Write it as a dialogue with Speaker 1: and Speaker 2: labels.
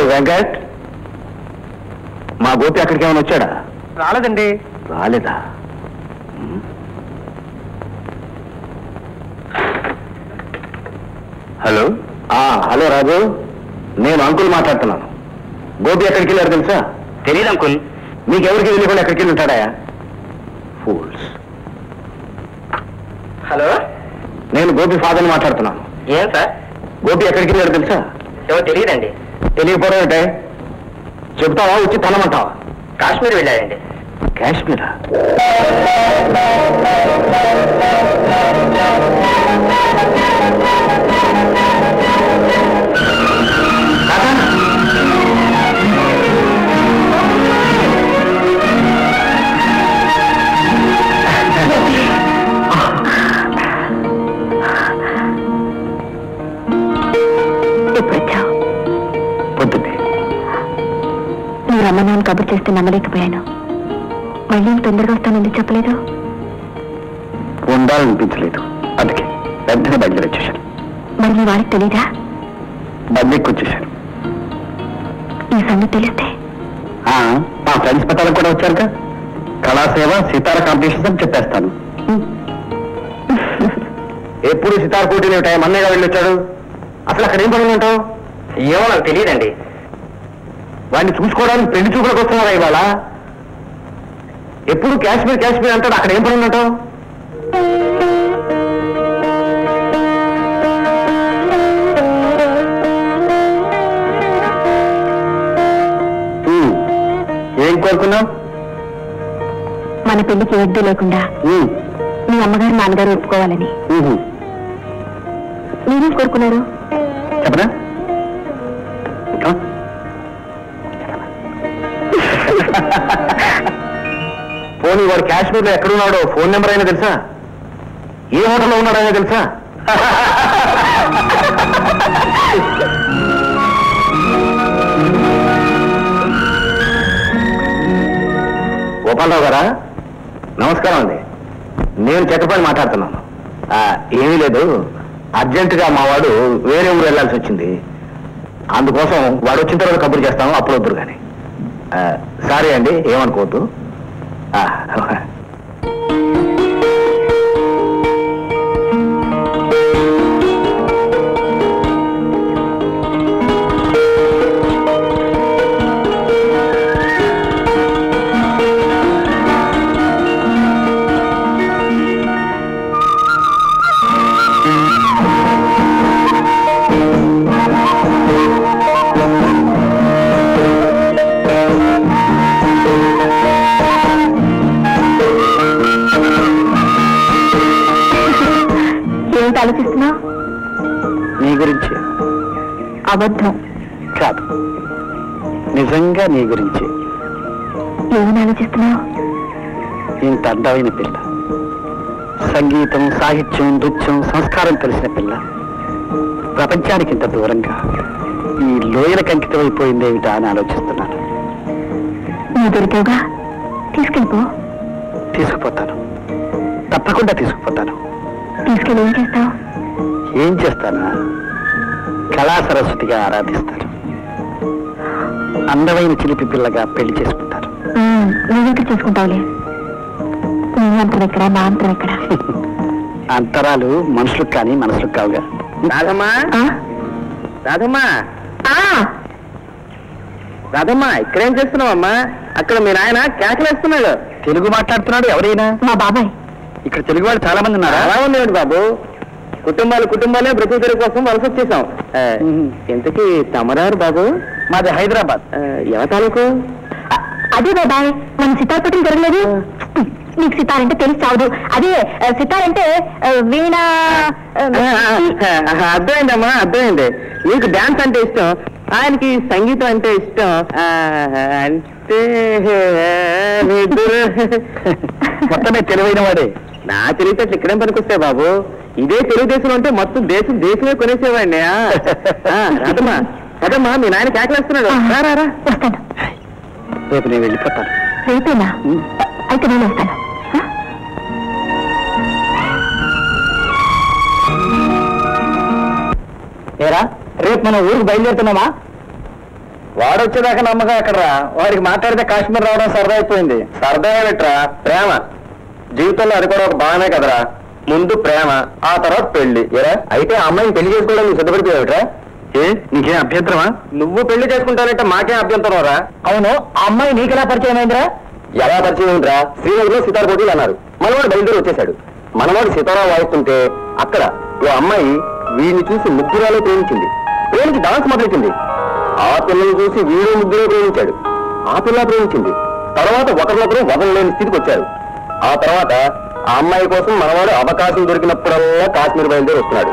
Speaker 1: వెంకట్ మా గోపి అక్కడికి ఏమైనా వచ్చాడా
Speaker 2: రాలేదండి
Speaker 1: రాలేదా ఉమ్. హలో ఆ, హలో రాజు నేను అంకుల్ మాట్లాడుతున్నాను గోపి ఎక్కడికి వెళ్ళారు తెలుసా
Speaker 2: తెలియదు అంకుల్
Speaker 1: మీకెవరికి తెలియకుండా ఎక్కడికి వెళ్ళి ఉంటాడా ఫూల్స్
Speaker 2: హలో
Speaker 1: నేను గోపి ఫాదర్ని మాట్లాడుతున్నాను
Speaker 2: ఏం సార్
Speaker 1: గోపి ఎక్కడికి వెళ్ళాడు తెలుసా
Speaker 2: ఏమో తెలియదండి
Speaker 1: తెలియకపోవడం ఏంటే చెప్తావా వచ్చి తనమంటావా
Speaker 2: కాశ్మీర్ వెళ్ళాడండి
Speaker 1: కాశ్మీరా
Speaker 3: ఎప్పుడు వచ్చావు
Speaker 1: పొద్దున్నే
Speaker 3: నువ్వు రమ్మన్నాను కబుర్ చేస్తే నమ్మలేకపోయాను మళ్ళీ ఇంత తొందరగా వస్తానని చెప్పలేదు
Speaker 1: ఉండాలనిపించలేదు అందుకే వెంటనే బయలుదేరి వచ్చేసాను
Speaker 3: మరి మీ వారికి తెలీదా
Speaker 1: బందెక్కి వచ్చేసాను
Speaker 3: ఈ సంగతి తెలిస్తే
Speaker 1: ఆ, మా ఫ్రెండ్స్ పెట్టాలకు కూడా వచ్చారుగా కళాసేవ సితార కాంపిటీషన్స్ అని చెప్పేస్తాను ఎప్పుడు సితార పోటీలు ఉంటాయి మన్నయ్యగా వెళ్ళి వచ్చాడు అసలు అక్కడ ఏం పనులు ఉంటావు
Speaker 2: ఏమో నాకు తెలియదండి
Speaker 1: వాడిని చూసుకోవడానికి పెళ్లి చూపులకు వస్తున్నారా ఇవాళ ఎప్పుడు కాశ్మీర్ కాశ్మీర్ అంటాడు అక్కడ ఏం పనులు ఉంటావు ఏం కోరుకున్నావు
Speaker 3: మన పెళ్లికి ఎద్దు లేకుండా మీ అమ్మగారు నాన్నగారు ఒప్పుకోవాలని మీరేం కోరుకున్నారు
Speaker 1: చెప్పనా ఇంకా? పోనీ వాడు కాశ్మీర్లో ఎక్కడున్నాడో ఫోన్ నెంబర్ అయినా తెలుసా ఏ హోటల్లో ఉన్నాడైనా తెలుసా గోపాలరావు గారా నమస్కారం అండి నేను చెక్కపల్లి మాట్లాడుతున్నాను ఆ, ఏమీ లేదు అర్జెంటుగా మా వాడు వేరే ఊరు వెళ్ళాల్సి వచ్చింది అందుకోసం వాడు వచ్చిన తర్వాత కబురు చేస్తాము అప్పుడు వద్దురు కానీ సారీ అండి ఏమనుకోవద్దు ఆ,
Speaker 3: ఏమిటి ఆలోచిస్తున్నావు
Speaker 1: నీ గురించి
Speaker 3: అబద్ధం
Speaker 1: కాదు నిజంగా నీ గురించి
Speaker 3: ఏమని ఆలోచిస్తున్నావు
Speaker 1: ఇంత అందమైన పిల్ల సంగీతం సాహిత్యం నృత్యం సంస్కారం తెలిసిన పిల్ల ప్రపంచానికి ఇంత దూరంగా ఈ లోయలకు అంకితమైపోయిందేమిటా అని ఆలోచిస్తున్నాను
Speaker 3: నువ్వు దొరికావుగా తీసుకెళ్ళిపో
Speaker 1: తీసుకుపోతాను తప్పకుండా తీసుకుపోతాను
Speaker 3: తీసుకెళ్ళి ఏం చేస్తావు
Speaker 1: ఏం చేస్తానా కళా సరస్వతిగా ఆరాధిస్తాను అందమైన చిలిపి పిల్లగా పెళ్లి చేసుకుంటాను
Speaker 3: నువ్వెక్కడ చేసుకుంటావులే నీ అంతరం ఎక్కడ నా అంతరం ఎక్కడ
Speaker 1: అంతరాలు మనుషులకు కానీ మనసులకు కావుగా
Speaker 2: రాధమ్మా
Speaker 3: ఆ?
Speaker 2: రాధమ్మా
Speaker 3: ఆ!
Speaker 2: రాధమ్మా ఇక్కడేం చేస్తున్నావమ్మా అక్కడ మీ నాయన కేకలేస్తున్నాడు
Speaker 1: తెలుగు మాట్లాడుతున్నాడు ఎవరైనా
Speaker 3: మా బాబాయ్
Speaker 1: ఇక్కడ తెలుగు వాళ్ళు చాలా మంది ఉన్నారా
Speaker 2: అలా ఉంది బాబు కుటుంబాలు కుటుంబాలే బ్రతుకు తెరువు కోసం వలస వచ్చేసాం ఆ,
Speaker 1: మ్మ్.
Speaker 2: ఇంతకీ తమరారు బాబు
Speaker 1: మాది హైదరాబాద్
Speaker 2: ఆ, ఎవ తాలూకు
Speaker 3: అ- అదే బాబాయ్ మన సితార్ పట్టిన జరగలేదు నీకు సితార్ అంటే తెలిసి చావదు అదే ఆ, సితార్ అంటే ఆ, వీణ ఆ,
Speaker 2: ఆ, ఆ, అర్థమైందమ్మా అర్థమైంది నీకు డాన్స్ అంటే ఇష్టం ఆయనకి సంగీతం అంటే ఇష్టం ఆ, అంటే ఇద్దరు-
Speaker 1: మొత్తమే తెలివైన వాడే
Speaker 2: నా తెలివితేటలు ఇక్కడేం పనికొస్తాయి బాబు ఇదే తెలుగుదేశం అంటే మొత్తం దేశం దేశమే కొనేసేవాడిని ఆ, ఆ, రాదమ్మా అదమ్మా మీ నాయన కేకలేస్తున్నాడు రా, రా, రా.
Speaker 3: వస్తాను
Speaker 1: రేపు నేను వెళ్ళిపోతాను
Speaker 3: రేపేనా అయితే నేను వస్తాను ఆ?
Speaker 1: ఏరా రేపు మనం ఊరికి బయలుదేరుతున్నామా వాడు వచ్చేదాకా నమ్మకం ఎక్కడరా వాడికి మాట్లాడితే కాశ్మీర్ రావడం సరదా అయిపోయింది సరదా ఏమిట్రా ప్రేమ జీవితంలో అది కూడా ఒక బాగానే కదరా ముందు ప్రేమ ఆ తర్వాత పెళ్లి ఎరా అయితే ఆ అమ్మాయిని పెళ్లి చేసుకోవడం నువ్వు సిద్ధపడిపోయావుట్రా ఏ నీకేం అభ్యంతరమా నువ్వు పెళ్లి చేసుకుంటానంటే మాకేం అభ్యంతరం రా అవును ఆ అమ్మాయి నీకెలా పరిచయం అయిందిరా ఎలా పరిచయం అయిందిరా శ్రీనగర్లో సితార్ పోటీలు అన్నారు మనవాడు బయలుదేరి వచ్చేశాడు మనవాడు సితారా వాయిస్తుంటే అక్కడ ఓ అమ్మాయి వీడిని చూసి ముగ్గురాలో ప్రేమించింది ప్రేమించి డాన్స్ మొదలెట్టింది ఆ పిల్లని చూసి వీడు ముగ్గురే ప్రేమించాడు ఆ పిల్ల ప్రేమించింది తర్వాత ఒకరినొకరు వదలలేని స్థితికి వచ్చారు ఆ తర్వాత ఆ అమ్మాయి కోసం మనవాడు అవకాశం దొరికినప్పుడల్లా కాశ్మీర్ బయలుదేరి వస్తున్నాడు